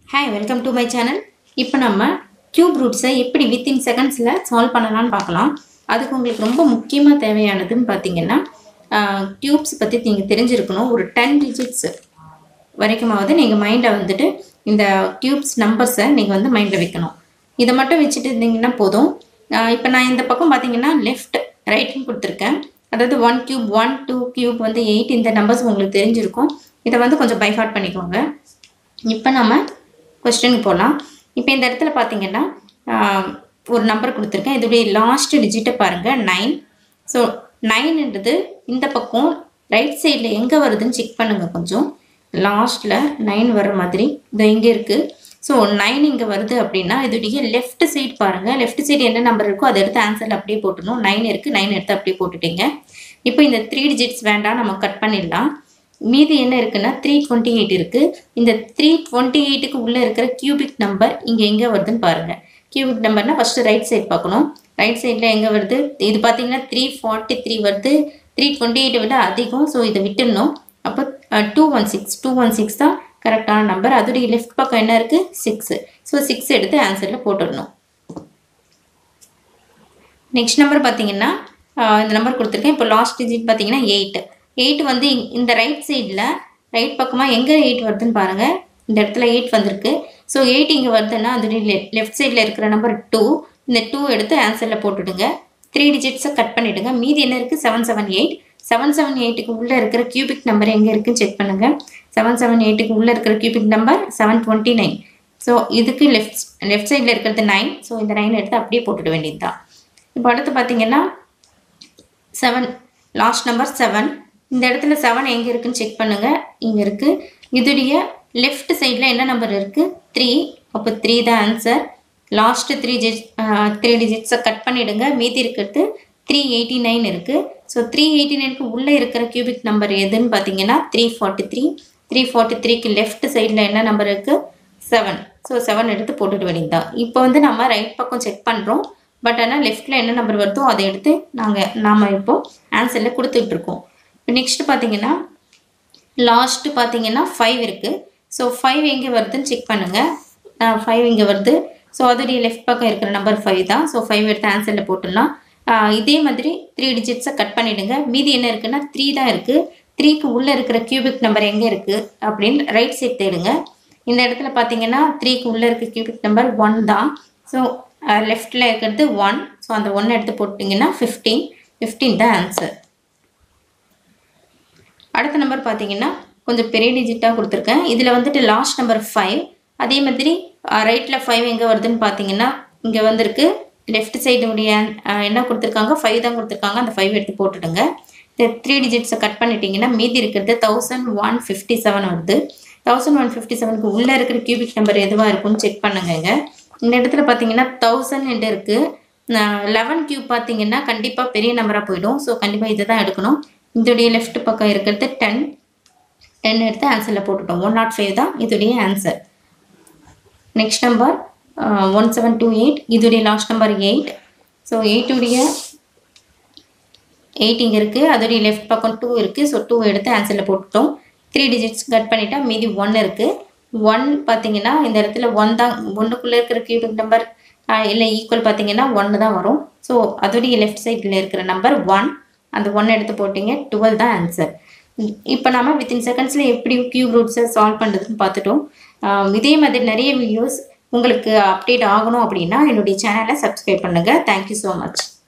hi welcome to my channel இப்போ நம்ம cube ரூட்ஸை எப்படி வித்தின் செகண்ட்ஸில் சால்வ் பண்ணலாம்னு பார்க்கலாம் அதுக்கு உங்களுக்கு ரொம்ப முக்கியமாக தேவையானதுன்னு பார்த்தீங்கன்னா கியூப்ஸ் பற்றி நீங்கள் தெரிஞ்சிருக்கணும் ஒரு டென் டிஜிட்ஸ் வரைக்குமாவது நீங்கள் மைண்டில் வந்துட்டு இந்த கியூப்ஸ் நம்பர்ஸை நீங்கள் வந்து மைண்டில் வைக்கணும் இதை மட்டும் வச்சுட்டு இருந்தீங்கன்னா போதும் இப்போ நான் இந்த பக்கம் பார்த்தீங்கன்னா லெஃப்ட் ரைட்னு கொடுத்துருக்கேன் அதாவது one cube one two cube வந்து எயிட் இந்த நம்பர்ஸ் உங்களுக்கு தெரிஞ்சிருக்கும் இதை வந்து கொஞ்சம் பைஃபாட் பண்ணிக்கோங்க இப்போ நம்ம கொஸ்டினுக்கு போகலாம் இப்போ இந்த இடத்துல பார்த்தீங்கன்னா ஆஹ், ஒரு நம்பர் கொடுத்துருக்கேன் இதோடைய லாஸ்ட் டிஜிட்டை பாருங்கள் நைன் ஸோ நைன்ன்றது இந்த பக்கம் ரைட் சைடில் எங்கே வருதுன்னு செக் பண்ணுங்கள் கொஞ்சம் லாஸ்ட்டில் நைன் வர மாதிரி இது இங்கே இருக்குது ஸோ நைன் இங்கே வருது அப்படின்னா இதோடைய லெஃப்ட் சைடு பாருங்கள் லெஃப்ட் சைடு என்ன நம்பர் இருக்கோ அதை எடுத்து ஆன்சரில் அப்படியே போட்டுடணும் நைன் இருக்குது நைன் எடுத்து அப்படியே போட்டுட்டீங்க இப்போ இந்த த்ரீ டிஜிட்ஸ் வேண்டாம் நம்ம கட் பண்ணிடலாம் மீதி என்ன இருக்குன்னா த்ரீ டுவெண்ட்டி எயிட் இருக்குது இந்த த்ரீ டுவெண்ட்டி எயிட்டுக்கு உள்ளே இருக்கிற கியூபிக் நம்பர் இங்கே எங்கே வருதுன்னு பாருங்கள் கியூபிக் நம்பர்னா ஃபஸ்ட்டு ரைட் சைடு பார்க்கணும் ரைட் சைடில் எங்கே வருது இது பார்த்தீங்கன்னா த்ரீ ஃபார்ட்டி த்ரீ வருது த்ரீ டுவெண்ட்டி எயிட்டை விட அதிகம் ஸோ இதை விட்டுடணும் அப்போ two one six two one six தான் கரெக்டான நம்பர் அதோடைய லெஃப்ட் பக்கம் என்ன இருக்குது சிக்ஸு ஸோ சிக்ஸ் எடுத்து ஆன்சரில் போட்டுடணும் நெக்ஸ்ட் நம்பர் பார்த்தீங்கன்னா ஆஹ் இந்த நம்பர் கொடுத்துருக்கேன் இப்போ லாஸ்ட் டிஜிட் பார்த்தீங்கன்னா எயிட் எயிட் வந்து இங்க- இந்த ரைட் சைடில் ரைட் பக்கமாக எங்கே எயிட் வருதுன்னு பாருங்கள் இந்த இடத்துல எயிட் வந்திருக்கு ஸோ எயிட் இங்கே வருதுன்னா அதோடைய லெஃப்ட் சைடில் இருக்கிற நம்பர் டூ இந்த டூ எடுத்து ஆன்சரில் போட்டுடுங்க த்ரீ டிஜிட்ஸை கட் பண்ணிவிடுங்க மீதி என்ன இருக்குது seven seven eight seven seven எயிட்டுக்கு உள்ளே இருக்கிற கியூபிக் நம்பர் எங்கே இருக்குன்னு செக் பண்ணுங்கள் செவன் செவன் எயிட்டுக்கு உள்ளே இருக்கிற cubic number seven twenty nine so இதுக்கு லெஃப்ட் லெஃப்ட் சைடில் இருக்கிறது நைன் ஸோ இந்த நைன் எடுத்து அப்படியே போட்டுட வேண்டியது தான் இப்போ அடுத்து பார்த்தீங்கன்னா செவன் லாஸ்ட் நம்பர் செவன் இந்த இடத்துல செவன் எங்கே இருக்குன்னு செக் பண்ணுங்கள் இங்கே இருக்குது இதுடைய லெஃப்ட் சைடில் என்ன நம்பர் இருக்குது த்ரீ அப்போ த்ரீ தான் ஆன்சர் லாஸ்ட்டு த்ரீ ஜிட் த்ரீ டிஜிட்ஸை கட் பண்ணிவிடுங்க மீதி இருக்கிறது த்ரீ எயிட்டி நைன் இருக்குது ஸோ த்ரீ எயிட்டி நைனுக்கு உள்ளே இருக்கிற கியூபிக் நம்பர் எதுன்னு பார்த்தீங்கன்னா three forty three three forty த்ரீக்கு லெஃப்ட் சைடில் என்ன நம்பர் இருக்குது செவன் ஸோ செவன் எடுத்து போட்டுட்டு வேண்டியதுதான் இப்போ வந்து நம்ம ரைட் பக்கம் செக் பண்ணுறோம் பட் ஆனால் லெஃப்ட்டில் என்ன நம்பர் வருதோ அதை எடுத்து நாங்கள் நாம் இப்போ ஆன்சரில் கொடுத்துட்ருக்கோம் இப்போ நெக்ஸ்ட் பார்த்தீங்கன்னா லாஸ்ட்டு பார்த்தீங்கன்னா ஃபைவ் இருக்குது ஸோ ஃபைவ் எங்கே வருதுன்னு செக் பண்ணுங்கள் ஃபைவ் இங்கே வருது ஸோ அதோடைய லெஃப்ட் பக்கம் இருக்கிற நம்பர் ஃபைவ் தான் ஸோ ஃபைவ் எடுத்து ஆன்சரில் போட்டுடலாம் ஆஹ் இதே மாதிரி த்ரீ டிஜிட்ஸை கட் பண்ணிவிடுங்க மீதி என்ன இருக்குன்னா த்ரீ தான் இருக்குது த்ரீக்கு உள்ளே இருக்கிற கியூபிக் நம்பர் எங்கே இருக்குது அப்படின்னு ரைட் சைட் தேடுங்க இந்த இடத்துல பார்த்தீங்கன்னா த்ரீக்கு உள்ளே இருக்க கியூபிக் நம்பர் ஒன் தான் ஸோ லெஃப்டில் இருக்கிறது ஒன் ஸோ அந்த ஒன் எடுத்து போட்டிங்கன்னா ஃபிஃப்டீன் ஃபிஃப்டீன் தான் ஆன்சர் அடுத்த நம்பர் பார்த்தீங்கன்னா கொஞ்சம் பெரிய டிஜிட்டாக கொடுத்துருக்கேன் இதில் வந்துட்டு லாஸ்ட் நம்பர் ஃபைவ் அதே மாதிரி ரைட்டில் ஃபைவ் எங்கே வருதுன்னு பார்த்தீங்கன்னா இங்கே வந்திருக்கு லெஃப்ட் சைடுடைய என்ன கொடுத்துருக்காங்க ஃபைவ் தான் கொடுத்துருக்காங்க அந்த ஃபைவ் எடுத்து போட்டுடுங்க இந்த த்ரீ டிஜிட்ஸை கட் பண்ணிட்டீங்கன்னா மீதி இருக்கிறது தௌசண்ட் ஒன் ஃபிஃப்டி செவன் வருது தௌசண்ட் ஒன் ஃபிஃப்டி செவனுக்கு உள்ளே இருக்கிற கியூபிக் நம்பர் எதுவாக இருக்கும்னு செக் பண்ணுங்க இந்த இடத்துல பார்த்தீங்கன்னா தௌசண்ட் இருக்குது லெவன் கியூப் பார்த்தீங்கன்னா கண்டிப்பாக பெரிய நம்பராக போயிடும் ஸோ கண்டிப்பாக இதை தான் எடுக்கணும் இதோடைய லெஃப்ட் பக்கம் இருக்கிறது டென் டென் எடுத்து ஆன்சரில் போட்டுட்டோம் ஒன் நாட் ஃபைவ் தான் இதோடைய answer next number one seven two eight இதோடைய லாஸ்ட் நம்பர் எயிட் ஸோ எயிட்டுடைய எயிட் இங்கே இருக்குது அதோடைய லெஃப்ட் பக்கம் டூ இருக்குது ஸோ டூ எடுத்து ஆன்சரில் போட்டுட்டோம் த்ரீ டிஜிட்ஸ் கட் பண்ணிட்டா மீதி ஒன் இருக்குது ஒன் பார்த்தீங்கன்னா இந்த இடத்துல ஒன் தான் ஒன்றுக்குள்ளே இருக்கிற கியூபிக் நம்பர் இல்லை ஈக்குவல் பார்த்தீங்கன்னா ஒன்று தான் வரும் ஸோ அதோடைய லெஃப்ட் சைடில் இருக்கிற நம்பர் ஒன் அந்த ஒன் எடுத்து போட்டிங்க டுவெல் தான் ஆன்சர் இப்போ நம்ம வித்தின் செகண்ட்ஸில் எப்படி கியூப் ரூட்ஸை சால்வ் பண்ணுறதுன்னு பார்த்துட்டோம் ஆஹ் இதே மாதிரி நிறைய வீடியோஸ் உங்களுக்கு அப்டேட் ஆகணும் அப்படின்னா என்னுடைய சேனலை சப்ஸ்கிரைப் பண்ணுங்கள் தேங்க்யூ ஸோ மச்